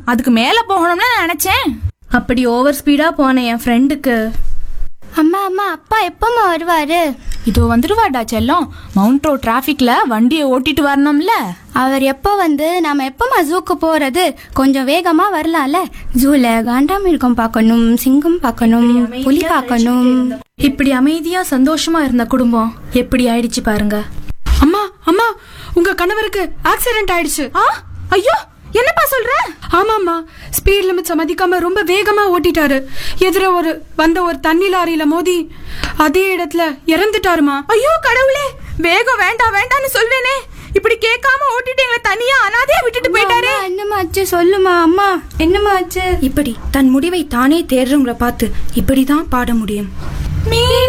அதுக்கு மேல போகணும்னு நான் நினைச்சேன் அப்படி ஓவர் ஸ்பீடா போன என் ஃப்ரெண்டுக்கு அம்மா அம்மா அப்பா எப்பம்மா வருவாரு இதோ வந்துடுவாடா செல்லம் மவுண்ட் ரோட் டிராஃபிக்ல வண்டியை ஓட்டிட்டு வரணும்ல அவர் எப்போ வந்து நாம எப்பமா ஜூக்கு போறது கொஞ்சம் வேகமா வரலாம்ல ஜூல காண்டாமிருகம் பார்க்கணும் சிங்கம் பார்க்கணும் புலி பார்க்கணும் இப்படி அமைதியா சந்தோஷமா இருந்த குடும்பம் எப்படி ஆயிடுச்சு பாருங்க அம்மா அம்மா உங்க கணவருக்கு ஆக்சிடென்ட் ஆயிடுச்சு ஆ ஐயோ என்னப்பா சொல்ற ஆமாம்மா ஸ்பீட் லிமிட்ஸை மதிக்காம ரொம்ப வேகமா ஓட்டிட்டாரு எதிர ஒரு வந்த ஒரு தண்ணி லாரியில மோதி அதே இடத்துல இறந்துட்டாருமா ஐயோ கடவுளே வேகம் வேண்டாம் வேண்டாம்னு சொல்வேனே இப்படி கேட்காம ஓட்டிட்டு எங்களை தனியா அனாதையா விட்டுட்டு போயிட்டாரு அம்மா, என்னம்மா ஆச்சு சொல்லுமா அம்மா என்னம்மா ஆச்சு இப்படி தன் முடிவை தானே தேடுறவங்கள பார்த்து இப்படிதான் பாட முடியும் மீ